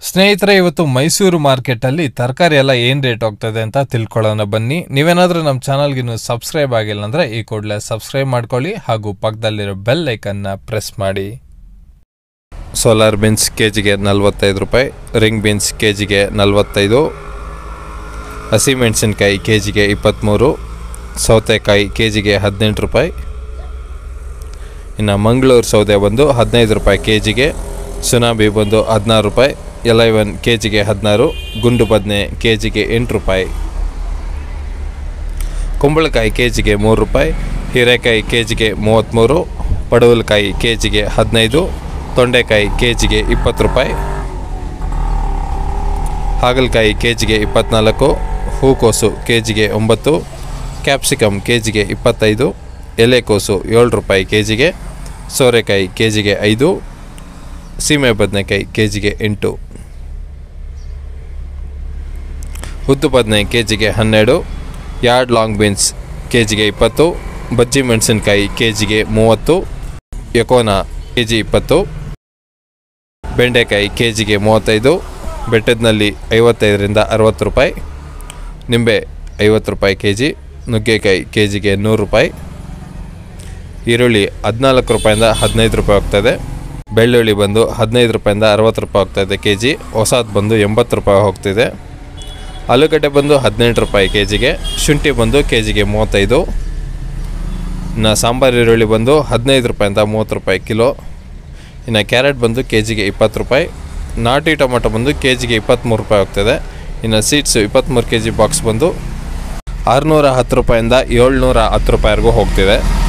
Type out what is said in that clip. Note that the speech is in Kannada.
ಸ್ನೇಹಿತರೆ ಇವತ್ತು ಮೈಸೂರು ಮಾರ್ಕೆಟಲ್ಲಿ ತರಕಾರಿ ಎಲ್ಲ ಏನು ರೇಟ್ ಹೋಗ್ತದೆ ಅಂತ ತಿಳ್ಕೊಳ್ಳೋಣ ಬನ್ನಿ ನೀವೇನಾದರೂ ನಮ್ಮ ಚಾನಲ್ಗೆ ಇನ್ನೂ ಸಬ್ಸ್ಕ್ರೈಬ್ ಆಗಿಲ್ಲ ಅಂದರೆ ಈ ಕೂಡಲೇ ಸಬ್ಸ್ಕ್ರೈಬ್ ಮಾಡ್ಕೊಳ್ಳಿ ಹಾಗೂ ಪಕ್ಕದಲ್ಲಿರೋ ಬೆಲ್ ಐಕನ್ನ ಪ್ರೆಸ್ ಮಾಡಿ ಸೋಲಾರ್ ಬೀನ್ಸ್ ಕೆ ಜಿಗೆ ನಲ್ವತ್ತೈದು ರೂಪಾಯಿ ರಿಂಗ್ ಬೀನ್ಸ್ ಕೆ ಜಿಗೆ ನಲ್ವತ್ತೈದು ಹಸಿಮೆಣಸಿನ್ಕಾಯಿ ಕೆ ಜಿಗೆ ಇಪ್ಪತ್ತ್ಮೂರು ಸೌತೆಕಾಯಿ ಕೆ ಜಿಗೆ ಹದಿನೆಂಟು ರೂಪಾಯಿ ಇನ್ನು ಮಂಗಳೂರು ಸೌದೆ ಬಂದು ಹದಿನೈದು ರೂಪಾಯಿ ಕೆ ಜಿಗೆ ಸುನಾಬಿ ಬಂದು ಹದಿನಾರು ರೂಪಾಯಿ ಎಲೈವನ್ ಕೆ ಜಿಗೆ ಹದಿನಾರು ಗುಂಡು ಬದನೆ ಕೆ ಜಿಗೆ ಎಂಟು ರೂಪಾಯಿ ಕುಂಬಳಕಾಯಿ ಕೆ ಜಿಗೆ ಮೂರು ರೂಪಾಯಿ ಹೀರೆಕಾಯಿ ಕೆ ಜಿಗೆ ಮೂವತ್ತ್ಮೂರು ಪಡವಲಕಾಯಿ ಕೆ ಜಿಗೆ ಹದಿನೈದು ತೊಂಡೆಕಾಯಿ ಕೆ ಜಿಗೆ ಇಪ್ಪತ್ತು ರೂಪಾಯಿ ಹಾಗಲಕಾಯಿ ಕೆ ಜಿಗೆ ಇಪ್ಪತ್ತ್ನಾಲ್ಕು ಹೂಕೋಸು ಕೆ ಜಿಗೆ ಒಂಬತ್ತು ಕ್ಯಾಪ್ಸಿಕಮ್ ಕೆ ಜಿಗೆ ಇಪ್ಪತ್ತೈದು ಎಲೆಕೋಸು ಏಳು ರೂಪಾಯಿ ಕೆ ಜಿಗೆ ಸೋರೆಕಾಯಿ ಕೆ ಜಿಗೆ ಐದು ಸೀಮೆ ಬದನೆಕಾಯಿ ಕೆ ಜಿಗೆ ಎಂಟು ಉದ್ದು ಬದನೆ ಕೆ ಜಿಗೆ ಹನ್ನೆರಡು ಯಾರ್ಡ್ ಲಾಂಗ್ ಬೀನ್ಸ್ ಕೆ ಜಿಗೆ ಇಪ್ಪತ್ತು ಬಜ್ಜಿ ಮೆಣಸಿನ್ಕಾಯಿ ಕೆ ಜಿಗೆ ಮೂವತ್ತು ಯಕೋನ ಕೆ ಜಿ ಇಪ್ಪತ್ತು ಬೆಂಡೆಕಾಯಿ ಕೆ ಜಿಗೆ ಮೂವತ್ತೈದು ಬೆಟ್ಟದಲ್ಲಿ ಐವತ್ತೈದರಿಂದ ಅರವತ್ತು ರೂಪಾಯಿ ನಿಂಬೆ ಐವತ್ತು ರೂಪಾಯಿ ಕೆ ಜಿ ನುಗ್ಗೆಕಾಯಿ ಕೆ ಜಿಗೆ ನೂರು ರೂಪಾಯಿ ಈರುಳ್ಳಿ ಹದಿನಾಲ್ಕು ರೂಪಾಯಿಂದ ಹದಿನೈದು ರೂಪಾಯಿ ಹೋಗ್ತಾಯಿದೆ ಬೆಳ್ಳುಳ್ಳಿ ಬಂದು ಹದಿನೈದು ರೂಪಾಯಿಂದ ಅರವತ್ತು ರೂಪಾಯಿ ಹೋಗ್ತಾಯಿದೆ ಕೆ ಜಿ ಹೊಸದು ಬಂದು ಎಂಬತ್ತು ರೂಪಾಯಿ ಹೋಗ್ತಿದೆ ಆಲೂಗಡ್ಡೆ ಬಂದು ಹದಿನೆಂಟು ರೂಪಾಯಿ ಕೆ ಜಿಗೆ ಶುಂಠಿ ಬಂದು ಕೆ ಜಿಗೆ ಮೂವತ್ತೈದು ಇನ್ನು ಸಾಂಬಾರು ಈರುಳ್ಳಿ ಬಂದು ಹದಿನೈದು ರೂಪಾಯಿಂದ ಮೂವತ್ತು ರೂಪಾಯಿ ಕಿಲೋ ಇನ್ನು ಕ್ಯಾರೆಟ್ ಬಂದು ಕೆ ಜಿಗೆ ಇಪ್ಪತ್ತು ರೂಪಾಯಿ ನಾಟಿ ಟೊಮೆಟೊ ಬಂದು ಕೆ ಜಿಗೆ ಇಪ್ಪತ್ತ್ಮೂರು ರೂಪಾಯಿ ಹೋಗ್ತದೆ ಇನ್ನು ಸೀಡ್ಸು ಇಪ್ಪತ್ತ್ಮೂರು ಕೆ ಜಿ ಬಾಕ್ಸ್ ಬಂದು ಆರುನೂರ ಹತ್ತು ರೂಪಾಯಿಂದ ಏಳ್ನೂರ ಹತ್ತು ರೂಪಾಯಿವರೆಗೂ ಹೋಗ್ತಿದೆ